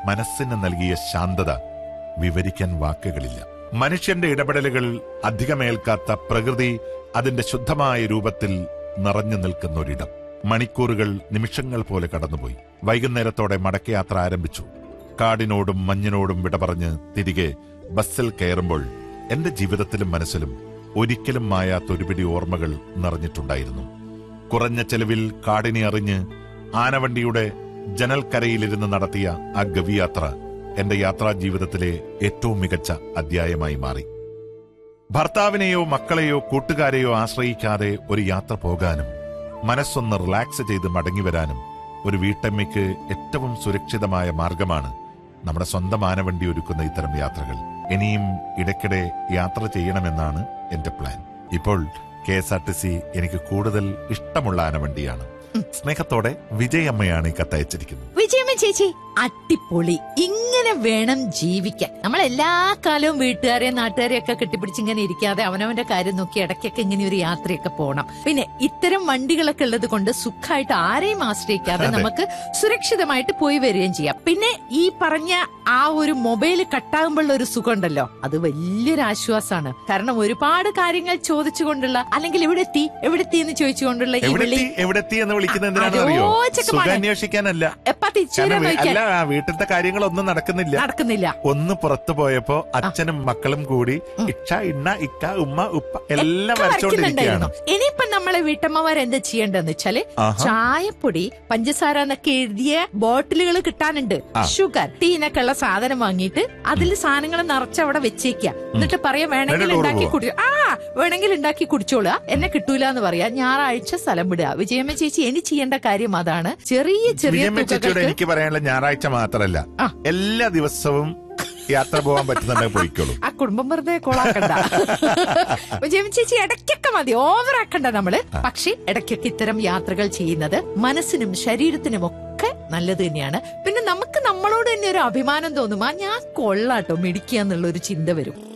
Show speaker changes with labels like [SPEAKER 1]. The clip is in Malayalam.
[SPEAKER 1] മനസ്സിന് നൽകിയ ശാന്തത വിവരിക്കാൻ വാക്കുകളില്ല മനുഷ്യന്റെ ഇടപെടലുകൾ അധികമേൽക്കാത്ത പ്രകൃതി അതിന്റെ ശുദ്ധമായ രൂപത്തിൽ നിറഞ്ഞു നിൽക്കുന്ന ഒരിടം മണിക്കൂറുകൾ നിമിഷങ്ങൾ പോലെ കടന്നുപോയി വൈകുന്നേരത്തോടെ മടക്കയാത്ര ആരംഭിച്ചു കാടിനോടും മഞ്ഞിനോടും വിട പറഞ്ഞ് തിരികെ ബസ്സിൽ കയറുമ്പോൾ എന്റെ ജീവിതത്തിലും മനസ്സിലും ഒരിക്കലും മായാത്ത ഒരുപിടി ഓർമ്മകൾ നിറഞ്ഞിട്ടുണ്ടായിരുന്നു കുറഞ്ഞ ചെലവിൽ കാടിനെ അറിഞ്ഞ് ആനവണ്ടിയുടെ ജനൽക്കരയിലിരുന്ന് നടത്തിയ ആ ഗവിയാത്ര എന്റെ യാത്രാ ജീവിതത്തിലെ ഏറ്റവും മികച്ച അധ്യായമായി മാറി ഭർത്താവിനെയോ മക്കളെയോ കൂട്ടുകാരെയോ ആശ്രയിക്കാതെ ഒരു യാത്ര പോകാനും മനസ്സൊന്ന് റിലാക്സ് ചെയ്ത് മടങ്ങിവരാനും ഒരു വീട്ടമ്മയ്ക്ക് ഏറ്റവും സുരക്ഷിതമായ മാർഗമാണ് നമ്മുടെ സ്വന്തം ആനവണ്ടി ഒരുക്കുന്ന ഇത്തരം യാത്രകൾ ഇനിയും ഇടയ്ക്കിടെ യാത്ര ചെയ്യണമെന്നാണ് എന്റെ പ്ലാൻ ഇപ്പോൾ K S R T C എനിക്ക് കൂടുതൽ ഇഷ്ടമുള്ള ആനവണ്ടിയാണ് സ്നേഹത്തോടെ വിജയമ്മയാണ് ഈ കത്തയച്ചിരിക്കുന്നത്
[SPEAKER 2] വിജയമ്മ ചേച്ചി അട്ടിപ്പൊളി ഇങ്ങനെ വേണം ജീവിക്കാൻ നമ്മൾ എല്ലാ കാലവും വീട്ടുകാരെയും നാട്ടുകാരെയും ഒക്കെ കെട്ടിപ്പിടിച്ച് ഇങ്ങനെ ഇരിക്കാതെ അവനവന്റെ കാര്യം നോക്കി ഇടയ്ക്കൊക്കെ ഇങ്ങനെ ഒരു യാത്രയൊക്കെ പോകണം പിന്നെ ഇത്തരം വണ്ടികളൊക്കെ ഉള്ളത് കൊണ്ട് സുഖമായിട്ട് ആരെയും ആശ്രയിക്കാതെ
[SPEAKER 1] അതെ.
[SPEAKER 2] നമുക്ക് സുരക്ഷിതമായിട്ട് പോയി വരികയും ചെയ്യാം പിന്നെ ഈ പറഞ്ഞ ആ ഒരു മൊബൈൽ കട്ടാകുമ്പോഴുള്ള ഒരു സുഖം ഉണ്ടല്ലോ അത് വലിയൊരു ആശ്വാസമാണ് കാരണം ഒരുപാട് കാര്യങ്ങൾ ചോദിച്ചുകൊണ്ടുള്ള അല്ലെങ്കിൽ എവിടെ എത്തി എവിടെ എത്തി എന്ന് ചോദിച്ചുകൊണ്ടുള്ള ഈ
[SPEAKER 1] എവിടെ
[SPEAKER 2] വിളി
[SPEAKER 1] എത്തി എവിടെ എത്തി എന്ന് വിളിക്കുന്നത് എന്തിനാണെന്ന് അറിയോ
[SPEAKER 2] അരോചകമാണ്.
[SPEAKER 1] സുഖം അന്വേഷിക്കാനല്ല
[SPEAKER 2] എപ്പാ തിരിച്ചു
[SPEAKER 1] കാരണം
[SPEAKER 2] വരാൻ
[SPEAKER 1] വി-
[SPEAKER 2] നോക്കിയാൽ
[SPEAKER 1] അല്ല ആ വീട്ടിലത്തെ കാര്യങ്ങളൊന്നും നടക്കുന്നില്ല
[SPEAKER 2] നടക്കുന്നില്ല
[SPEAKER 1] ഒന്ന് പുറത്തു പോയപ്പോ അച്ഛനും മക്കളും കൂടി ഇക്ഷ ഇണ്ണ ഇക്ക ഉമ്മ ഉപ്പ എല്ലാം
[SPEAKER 2] ഒക്കെ
[SPEAKER 1] വരച്ചോണ്ടിരിക്കുകയാണ്
[SPEAKER 2] വരയ്ക്കുന്നുണ്ടായിരുന്നു. ഇനിയിപ്പൊ നമ്മളെ വീട്ടമ്മമാർ എന്താ ചെയ്യേണ്ടതെന്ന് വെച്ചാല്
[SPEAKER 1] ആഹാ.
[SPEAKER 2] ചായപ്പൊടി പഞ്ചസാര എന്നൊക്കെ എഴുതിയ ബോട്ടിലുകൾ കിട്ടാനുണ്ട്
[SPEAKER 1] ആ.
[SPEAKER 2] ഷുഗർ ടീനൊക്കെ ഉള്ള സാധനം വാങ്ങിയിട്ട് അതിൽ സാധനങ്ങൾ നിറച്ച് അവിടെ വെച്ചേക്ക എന്നിട്ട് പറയാ വേണമെങ്കിൽ
[SPEAKER 1] എന്നിട്ട്
[SPEAKER 2] ഉണ്ടാക്കി
[SPEAKER 1] ടൂറ്
[SPEAKER 2] കുടി ആ വേണമെങ്കിൽ ഉണ്ടാക്കി കുടിച്ചോളുക എന്നെ കിട്ടൂല എന്ന് പറയാ ഞായറാഴ്ച സ്ഥലം വിടുക വിജയമ്മ ചേച്ചി ഇനി ചെയ്യേണ്ട കാര്യം അതാണ് ചെറിയ ചെറിയ
[SPEAKER 1] വിജയമ്മ ചേച്ചിയോട്
[SPEAKER 2] തുകകൾക്ക്
[SPEAKER 1] എനിക്ക് പറയാനുള്ള ഞായറാഴ്ച മാത്രല്ല
[SPEAKER 2] ആ.
[SPEAKER 1] എല്ലാ ദിവസവും യാത്ര പോകാൻ പറ്റുന്നുണ്ടെങ്കിൽ പോയിക്കോളൂ
[SPEAKER 2] ആ കുടുംബം വെറുതെ കൊളാക്കണ്ട വിജയം ചേച്ചി ഇടയ്ക്കൊക്കെ മതി ഓവർ ആക്കണ്ട നമ്മള് പക്ഷെ ഇടയ്ക്കൊക്കെ ഇത്തരം യാത്രകൾ ചെയ്യുന്നത് മനസ്സിനും ശരീരത്തിനും ഒക്കെ നല്ലത് തന്നെയാണ് പിന്നെ നമുക്ക് നമ്മളോട് തന്നെ ഒരു അഭിമാനം തോന്നും ആ ഞാൻ കൊള്ളാട്ടോ മിടിക്കുക എന്നുള്ള ഒരു ചിന്ത വരും